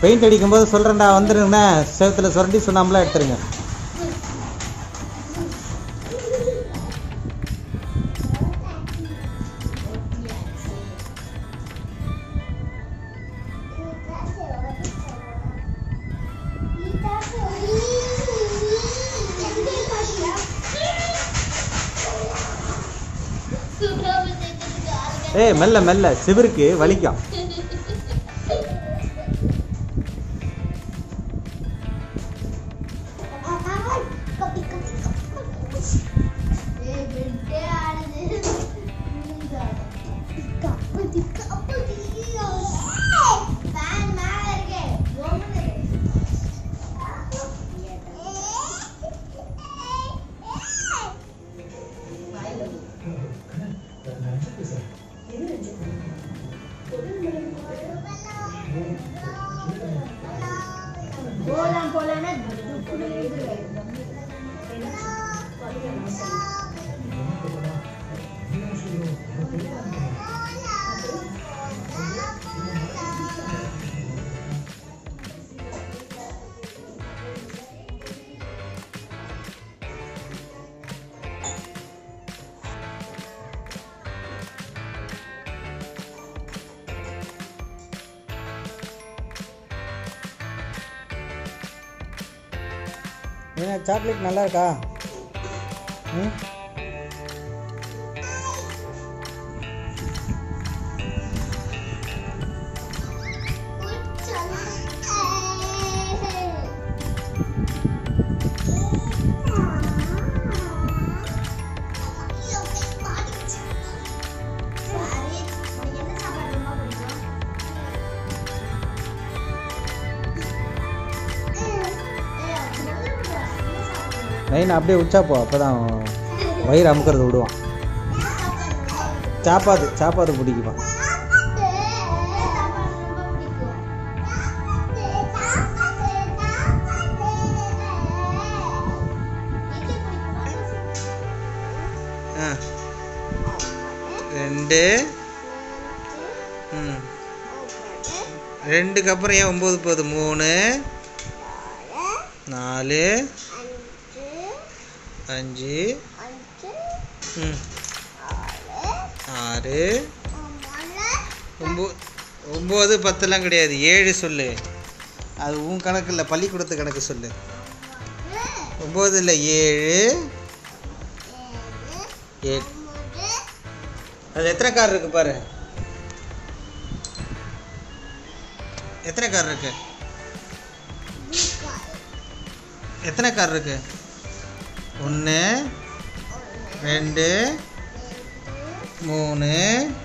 paint அடிக்கும்போது சொல்கிறேன்டா வந்துருங்கண்ணே செவத்தில் சுரண்டி சுண்ணாம்பெலாம் எடுத்துருங்க ஏய் மெல்ல மெல்ல சிவருக்கு வலிக்கும் போலாம் போலாம்னா ஏன்னா சாக்லேட் நல்லா இருக்கா ம் நைன் அப்படியே உச்சா போ அப்போ தான் வயிறு அமுக்கிறது விடுவான் சாப்பாடு சாப்பாடு பிடிக்குமா ஆ ரெண்டு ம் ரெண்டுக்கு அப்புறம் ஏன் ஒம்பது போகுது மூணு நாலு அஞ்சு ம் ஆறு ஒம்போ ஒம்பது பத்துலாம் கிடையாது ஏழு சொல்லு அது உன் கணக்கு இல்லை பள்ளிக்கூடத்து கணக்கு சொல்லு ஒம்பது இல்லை ஏழு எட் அது எத்தனை கார் இருக்கு பாரு எத்தனை கார் இருக்கு எத்தனை கார் இருக்கு ஒன்று ரெண்டு மூணு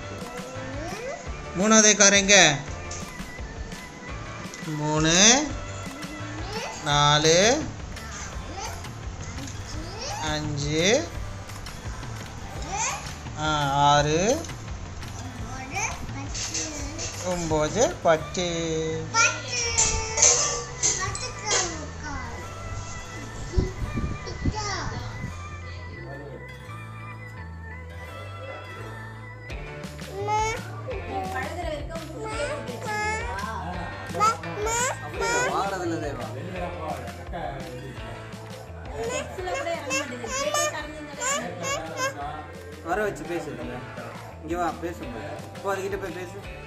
மூணாவது கார் எங்க மூணு நாலு அஞ்சு ஆ, ஆறு ஒம்பது பத்து வர வச்சு பேசுங்க இங்கே வா பேசுங்க இப்போ அதுக்கிட்ட போய் பேசு